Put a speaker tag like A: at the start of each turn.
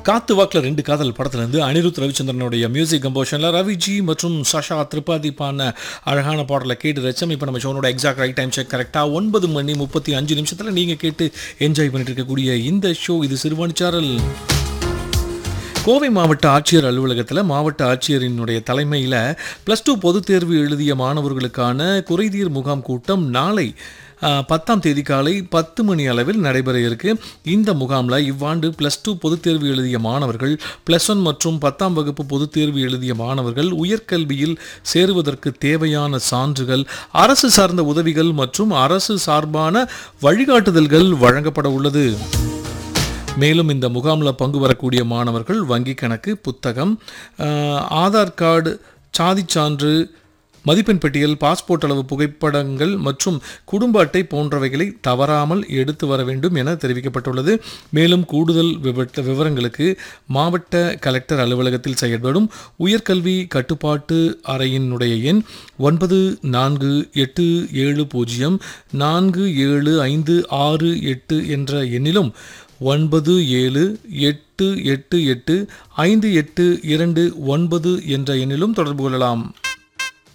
A: காத்து வாக்கில் ரெண்டு காதல் படத்துலேருந்து அனிருத் ரவிச்சந்திரனுடைய மியூசிக் கம்போஷனில் ரவிஜி மற்றும் சஷா திரிபாதி பாடின அழகான பாடலை கேட்டு ரச்சம் இப்போ நம்ம ஷோனோட எக்ஸாக்ட் ரைட் டைம் செக் கரெக்டாக ஒன்பது மணி முப்பத்தி அஞ்சு நிமிஷத்தில் நீங்கள் கேட்டு என்ஜாய் பண்ணிட்டு இருக்கக்கூடிய இந்த ஷோ இது சிறுவாணிச்சாரல் கோவை மாவட்ட ஆட்சியர் அலுவலகத்தில் மாவட்ட ஆட்சியரினுடைய தலைமையில் ப்ளஸ் டூ பொதுத் தேர்வு எழுதிய மாணவர்களுக்கான குறைதீர் முகாம் கூட்டம் நாளை ஆ, பத்தாம் தேதி காலை பத்து மணி அளவில் நடைபெற இருக்கு இந்த முகாமில் இவ்வாண்டு ப்ளஸ் டூ பொதுத் தேர்வு எழுதிய மாணவர்கள் ப்ளஸ் ஒன் மற்றும் பத்தாம் வகுப்பு பொதுத் தேர்வு எழுதிய மாணவர்கள் உயர்கல்வியில் சேருவதற்கு தேவையான சான்றுகள் அரசு சார்ந்த உதவிகள் மற்றும் அரசு சார்பான வழிகாட்டுதல்கள் வழங்கப்பட உள்ளது மேலும் இந்த முகாமில் பங்கு வரக்கூடிய மாணவர்கள் வங்கி கணக்கு புத்தகம் ஆஹ், ஆதார் கார்டு சாதிச் சான்று மதிப்பெண் பட்டியல் பாஸ்போர்ட் அளவு புகைப்படங்கள் மற்றும் குடும்ப அட்டை போன்றவைகளை தவறாமல் எடுத்து வர வேண்டும் என தெரிவிக்கப்பட்டுள்ளது மேலும் கூடுதல் விவர- விவரங்களுக்கு மாவட்ட கலெக்டர் அலுவலகத்தில் செயல்படும் உயர்கல்வி கட்டுப்பாட்டு அறையினுடைய எண் ஒன்பது நான்கு எட்டு ஏழு பூஜ்ஜியம் நான்கு ஏழு ஐந்து ஆறு எட்டு என்ற எண்ணிலும் ஒன்பது ஏழு எட்டு எட்டு எட்டு ஐந்து எட்டு இரண்டு ஒன்பது என்ற எண்ணிலும் தொடர்பு கொள்ளலாம்